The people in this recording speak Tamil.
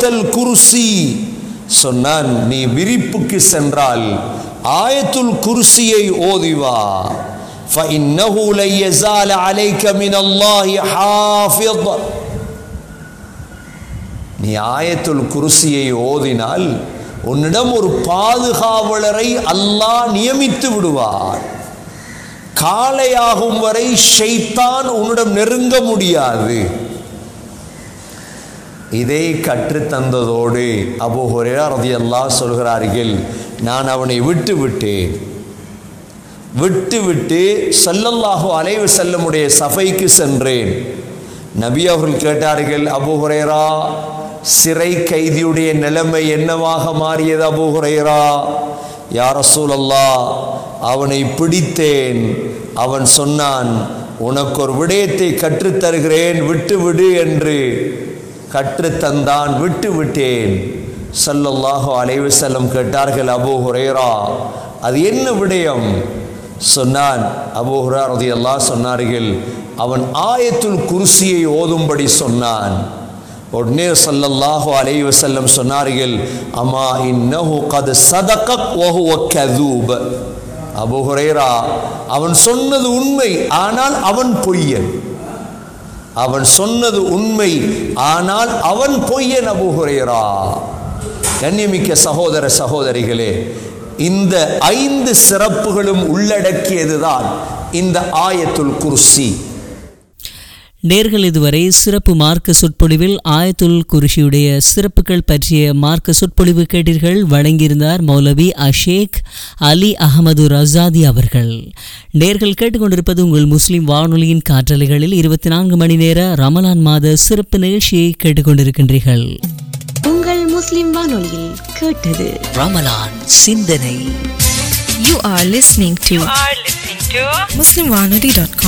ஆயத்தல் குருசி சொன்னான் நீ விரிப்புக்கு சென்றால் ஆயத்துல் குர்சியை ஓதிவா فإنه لن يزال عليك من الله حافظ நீ ஆயத்துல் குருசியை ஓதினால் உன்னிடம் ஒரு பாதுகாவலரை அல்லாஹ் நியமித்து விடுவார் காலையாகும் வரை ஷைத்தான் உன்னிடம் நெருங்க முடியாது இதை கற்றுத்தந்ததோடு அபு ஹுரேரா ரதியல்லாஹ் சொல்கிறார்கள் நான் அவனை விட்டு விட்டேன் விட்டு விட்டு ஸல்லல்லாஹு அலைஹி வஸல்லமுடைய சபைக்கு சென்றேன் நபி அவர்கள் கேட்டார்கள் அபு ஹுரேரா சிறை கைதியுடைய நிலைமை என்னவாக மாறியது அபு ஹுரேரா யார் ரசூலல்லா அவனை பிடித்தேன் அவன் சொன்னான் உனக்கு ஒரு விடயத்தை கற்றுத்தருகிறேன் விட்டு விடு என்று கற்றுத்தந்தான் விட்டு விட்டேன் ஸல்லல்லாஹு அலைஹி வஸல்லம் கேட்டார்கள் அபூ ஹுரைரா அது என்ன விடயம் சொன்னான் அபூ ஹுரா ரலியல்லாஹு சொன்னார்கள் அவன் ஆயத்துல் குர்சியை ஓதும்படி சொன்னான் உடனே ஸல்லல்லாஹு அலைஹி வஸல்லம் சொன்னார்கள் அம்மா இன்னஹு கத் சதகக் வஹுவ கதூப் அபூ ஹுரைரா அவன் சொன்னது உண்மை ஆனால் அவன் பொய்யன் அவன் சொன்னது உண்மை ஆனால் அவன் பொய்யன் அபூ ஹுரைரா கண்ணியமிக்க சகோதர சகோதரிகளே இந்த ஐந்து சிறப்புகளும் உள்ளடக்கியதுதான் இந்த ஆயத்துல் குர்சி நேர்கள் இதுவரை சிறப்பு மார்க்க சொற்பொழிவில் ஆயத்துல் குருஷியுடைய சிறப்புகள் பற்றிய மார்க்க சொற்பொழிவு கேட்டீர்கள் வழங்கியிருந்தார் மௌலவி அஷேக் அலி அகமது ரசாதி அவர்கள் நேர்கள் கேட்டுக்கொண்டிருப்பது உங்கள் முஸ்லிம் வானொலியின் காற்றலைகளில் இருபத்தி நான்கு மணி நேர ரமலான் மாத சிறப்பு நிகழ்ச்சியை கேட்டுக்கொண்டிருக்கின்றீர்கள் உங்கள் முஸ்லிம் வானொலியில் கேட்டது ரமலான் சிந்தனை You are listening to are listening to MuslimWanadi.com.